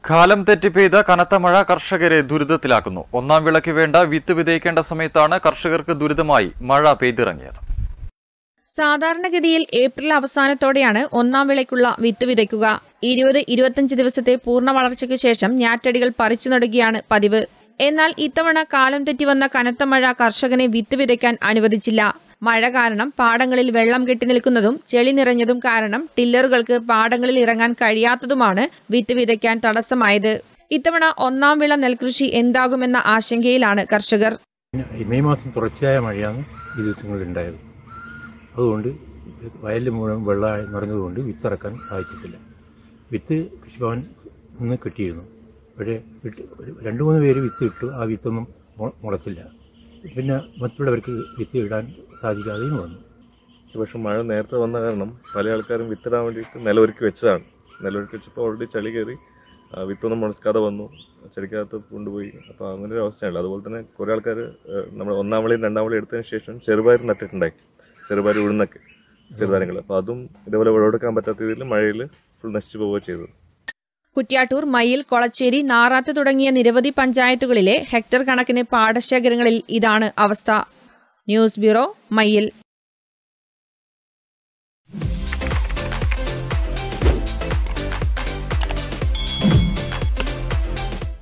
കാലം തെറ്റി പെയ്ത കനത്ത മഴ കർഷകരെ ദുരിതത്തിലാക്കുന്നു ഒന്നാം വിളയ്ക്ക് വേണ്ട വിത്ത് വിതയ്ക്കേണ്ട സമയത്താണ് കർഷകർക്ക് ദുരിതമായി മഴ പെയ്തിറങ്ങിയത് സാധാരണഗതിയിൽ ഏപ്രിൽ അവസാനത്തോടെയാണ് ഒന്നാം വിളയ്ക്കുള്ള വിത്ത് വിതയ്ക്കുക ഇരുപത് ഇരുപത്തിയഞ്ച് ദിവസത്തെ പൂർണ്ണ വളർച്ചയ്ക്ക് ശേഷം ഞാറ്റടികൾ പറിച്ചു നടുകയാണ് പതിവ് എന്നാൽ ഇത്തവണ കാലം തെറ്റി വന്ന കനത്ത മഴ കർഷകനെ വിത്ത് വിതയ്ക്കാൻ അനുവദിച്ചില്ല മഴ കാരണം പാടങ്ങളിൽ വെള്ളം കെട്ടി നിൽക്കുന്നതും ചെളി നിറഞ്ഞതും കാരണം ടില്ലറുകൾക്ക് പാടങ്ങളിൽ ഇറങ്ങാൻ കഴിയാത്തതുമാണ് വിത്ത് വിതയ്ക്കാൻ തടസ്സമായത് ഇത്തവണ ഒന്നാം വിള നെൽകൃഷി എന്താകുമെന്ന ആശങ്കയിലാണ് കർഷകർ പിന്നെ ഈ മെയ് മാസം തുടർച്ചയായ മഴയാണ് ഈ ദിവസങ്ങളിൽ ഉണ്ടായത് അതുകൊണ്ട് വയലിൽ മുഴുവൻ വെള്ളമായി നിറഞ്ഞതുകൊണ്ട് വിത്തിറക്കാൻ സാധിച്ചിട്ടില്ല വിത്ത് കൃഷിഭവൻ നിന്ന് കിട്ടിയിരുന്നു പക്ഷേ ഇട്ട് ഒരു രണ്ട് മൂന്ന് പേര് വിത്ത് ഇട്ടു ആ വിത്തൊന്നും മു- മുളച്ചില്ല പിന്നെ മറ്റുള്ളവർക്ക് വിത്ത് ഇടാൻ സാധിക്കാതെയും വന്നു പക്ഷെ മഴ നേരത്തെ വന്ന കാരണം പല ആൾക്കാരും വിത്തിടാൻ വേണ്ടിയിട്ട് നിലവൊരുക്കി വെച്ചതാണ് നിലവൊരുക്കി വെച്ചപ്പോൾ ഓൾറെഡി ചളി കയറി ആ, വിത്തൊന്നും മുളക്കാതെ വന്നു ചെടിക്കകത്ത് കൊണ്ടുപോയി അപ്പോൾ അങ്ങനെ ഒരു അവസ്ഥയുണ്ട് അതുപോലെ തന്നെ കുറേ ആൾക്കാർ നമ്മൾ ഒന്നാം വിളയും രണ്ടാം വിളയും എടുത്തതിന് ശേഷം ചെറുപയർ നട്ടിട്ടുണ്ടായി ചെറുപയർ ഉഴുന്നൊക്കെ ചെറുതാരങ്ങൾ അപ്പോൾ അതും ഇതേപോലെ വിളവെടുക്കാൻ പറ്റാത്ത രീതിയിൽ മഴയിൽ ഫുൾ നശിച്ചു പോവുകയാണ് ചെയ്തത് കുറ്റ്യാട്ടൂർ മയിൽ കൊളച്ചേരി നാറാത്ത് തുടങ്ങിയ നിരവധി പഞ്ചായത്തുകളിലെ ഹെക്ടർ കണക്കിന് പാടശേഖരങ്ങളിൽ ഇതാണ് അവസ്ഥ ന്യൂസ് ബ്യൂറോ മയിൽ